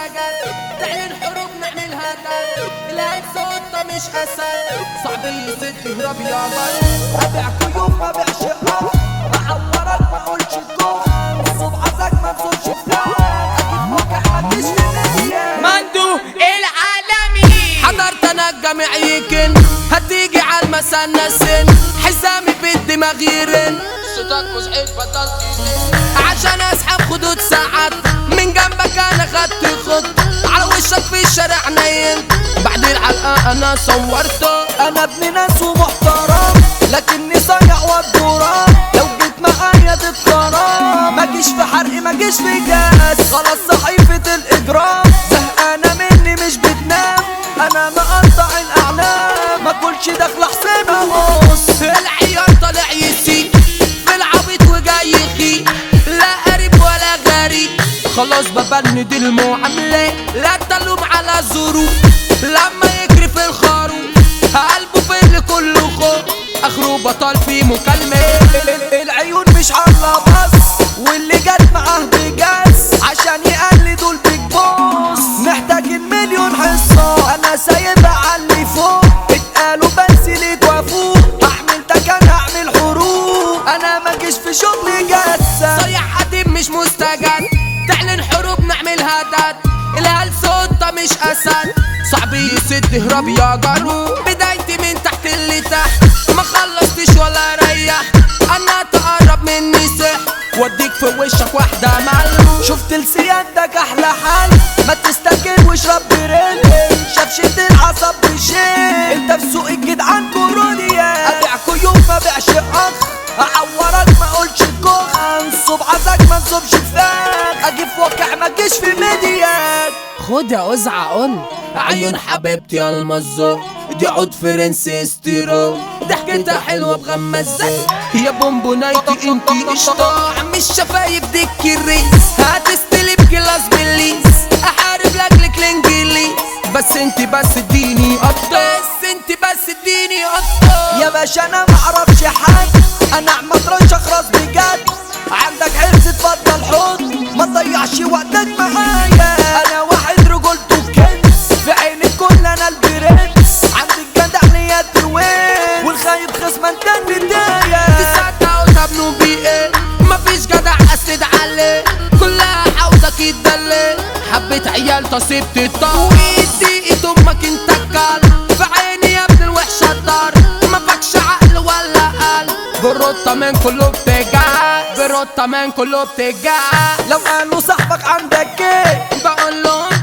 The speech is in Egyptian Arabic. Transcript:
مستجد تعلن حروب نعمل هدد الهيد صوتة مش اسد صعب يسد يهرب يا بل ابيع كيوب ما بيعش حق اعورك ما اقولش كوخ صبعتك ما تزورش فلاح اجيب وجع ما تجيش في مندو العالمي حضرت انا الجامع يكن هتيجي على المسنة سن حزامي بالدماغ يرن صوتك مزعج بطل عشان اسحب خدود ساعات من جنبك انا خدت خط على وشك في الشارع نايم بعد العلقة انا صورته انا ابن ناس ومحترم لكني صايع وبدوران لو جيت معايا تتكرم ما جيش في حرق ما جيش في جاس خلاص صحيفة الاجرام زهقانة مني مش بتنام انا مقطع الاعنام ما كلش داخل حسين ابص العيال طالع يسي في العبيط وجاي يخي لا قريب ولا غريب خلاص ببند المعاملة لا تلوم على ظروف لما يجري في الخروف قلبه في اللي كله خوف اخره بطل في مكالمة العيون مش عاملة بس واللي جت معاه بجاز عشان يقلدوا البيج بوس محتاجين مليون حصة انا سايبها على اللي فوق اتقالوا بس ليه توافوق هعمل ده كان هعمل حروب انا ما جيش في شغل جسة صيح قديم مش مستجد تعلن حروب نعمل هدد الهل صوتة مش اسد صعب يسد هرب يا جارو بدايتي من تحت اللي تحت ما خلصتش ولا ريح انا تقرب مني سح واديك في وشك واحدة ملو شفت لسيادتك احلى حل ما تستكن واشرب بريل شفشة العصب بشيل انت في سوق الجدعان كورونيا ابيع كيوب ما بيعش اخ اعورك ما اقولش كوخ انصب عزك ما انصبش فاك اجي في واقع ما تجيش في ميديات خد يا أزعة قول عيون حبيبتي يا المزو دي عود فرنسي استيرو ضحكتها حلوة بغمزات يا بونبونايتي انتي قشطة عم الشفايف ديك الريس هتستلم كلاس بالليس احارب لاجلك الانجليز بس انتي بس اديني قطة بس انتي بس اديني قطة يا باشا انا ما اعرفش حد انا احمد رش اخرس بجد عندك عرس اتفضل حط ما تضيعش وقتك معايا انا واحد رجولته كنز في عين الكل انا البرنس عندك جدع نيات وين والخايب خصم انت البداية تسعة وتبنوا بيه ايه مفيش جدع اسد عليه كلها عاوزك يتدلل حبة عيال تصيب تطار وايدي ايد امك انت الكل في عيني يا ابن الوحشة الدار ما فكش عقل ولا قلب بالرطة من كله بتجع بالرطة من كله بتجع لو قالوا صاحبك عندك ايه بقول لهم